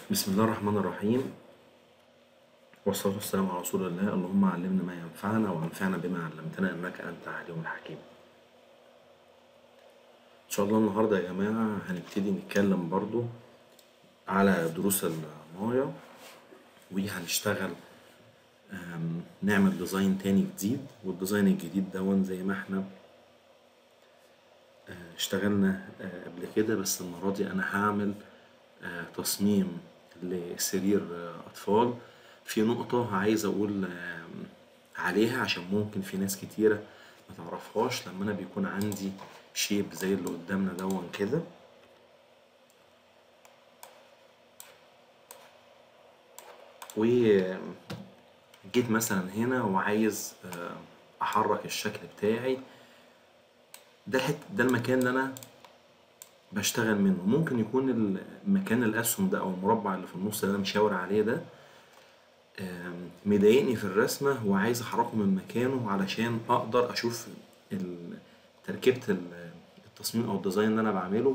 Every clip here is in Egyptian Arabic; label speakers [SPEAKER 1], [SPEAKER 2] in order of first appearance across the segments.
[SPEAKER 1] بسم الله الرحمن الرحيم والصلاة والسلام على رسول الله اللهم علمنا ما ينفعنا وانفعنا بما علمتنا إنك أنت عليم حكيم إن شاء الله النهاردة يا جماعة هنبتدي نتكلم برضو على دروس المايا وهنشتغل آم، نعمل ديزاين تاني جديد والديزاين الجديد دون زي ما احنا آه، اشتغلنا آه، قبل كده بس المرة دي أنا هعمل آه، تصميم لسرير آه، أطفال في نقطة عايز أقول آم، عليها عشان ممكن في ناس كتيرة ما تعرفهاش لما أنا بيكون عندي شيب زي اللي قدامنا دون كده وجيت مثلا هنا وعايز آه، أحرك الشكل بتاعي ده الحت ده المكان اللي أنا بشتغل منه ممكن يكون المكان الأسهم ده أو المربع اللي في النص اللي أنا مشاور عليه ده آم، مضايقني في الرسمة وعايز أحركه من مكانه علشان أقدر أشوف ال- تركيبة ال- التصميم أو الديزاين اللي أنا بعمله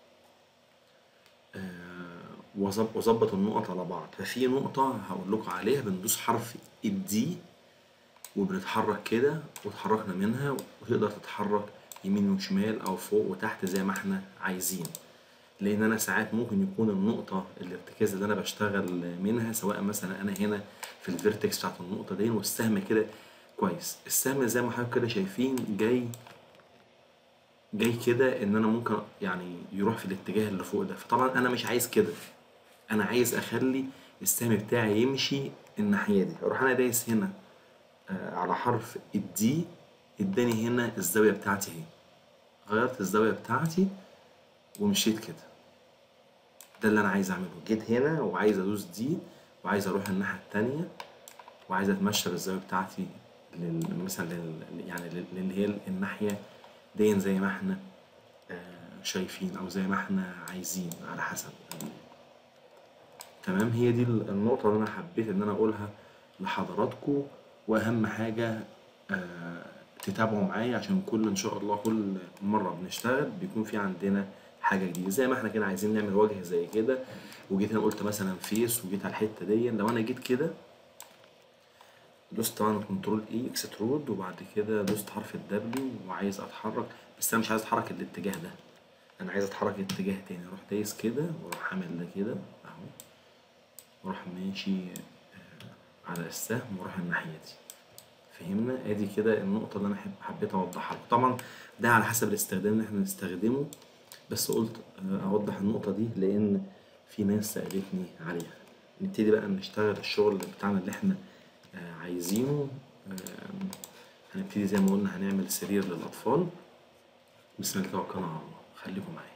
[SPEAKER 1] آه، وأظب- وأظبط النقط على بعض ففي نقطة هقول لكم عليها بندوس حرف الدي وبنتحرك كده واتحركنا منها وتقدر تتحرك يمين وشمال أو فوق وتحت زي ما احنا عايزين لأن أنا ساعات ممكن يكون النقطة الارتكاز اللي أنا بشتغل منها سواء مثلا أنا هنا في الفيرتكس بتاعت النقطة دي والسهم كده كويس السهم زي ما حضرتك كده شايفين جاي جاي كده ان انا ممكن يعني يروح في الاتجاه اللي فوق ده فطبعا انا مش عايز كده انا عايز اخلي السهم بتاعي يمشي الناحيه دي اروح انا دايس هنا آه، على حرف الدي اداني هنا الزاويه بتاعتي اهي غيرت الزاويه بتاعتي ومشيت كده ده اللي انا عايز اعمله جيت هنا وعايز ادوس دي وعايز اروح الناحيه التانية وعايز اتمشى بالزاويه بتاعتي لل... مثلا لل... يعني لل- اللي هي الناحيه دي زي ما احنا آه، شايفين او زي ما احنا عايزين على حسب تمام هي دي النقطة اللي أنا حبيت إن أنا أقولها لحضراتكم وأهم حاجة آه، تتابعوا معايا عشان كل إن شاء الله كل مرة بنشتغل بيكون في عندنا حاجة جديدة زي ما احنا كده عايزين نعمل وجه زي كده وجيت هنا قلت مثلا فيس وجيت على الحتة دي لو أنا جيت كده دوست طبعا كنترول اي اكسترود وبعد كده دوست حرف الدبليو وعايز اتحرك بس انا مش عايز اتحرك الاتجاه ده انا عايز اتحرك اتجاه تاني اروح دايس كده واروح عامل ده كده اهو واروح ماشي آه، على السهم واروح الناحية دي فهمنا ادي كده النقطة اللي انا حب حبيت اوضحها لكم طبعا ده على حسب الاستخدام اللي احنا نستخدمه بس قلت آه، اوضح النقطة دي لان في ناس سألتني عليها نبتدي بقى نشتغل الشغل بتاعنا اللي احنا آه، عايزينه آم، هنبتدي زي ما قلنا هنعمل سرير للأطفال بسم الله توكلنا على الله خليكم معايا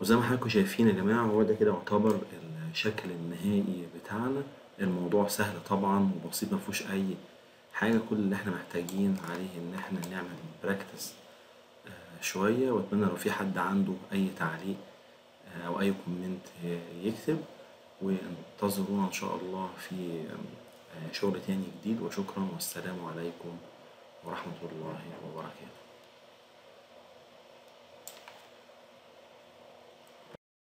[SPEAKER 1] وزي ما حضراتكم شايفين يا جماعة هو ده كده يعتبر الشكل النهائي بتاعنا الموضوع سهل طبعا وبسيط مفهوش أي حاجة كل اللي احنا محتاجين عليه إن احنا نعمل براكتس شوية وأتمنى لو في حد عنده أي تعليق آه، أو أي كومنت آه، يكتب وانتظرونا إن شاء الله في آه، شغل تاني جديد وشكرا والسلام عليكم ورحمة الله وبركاته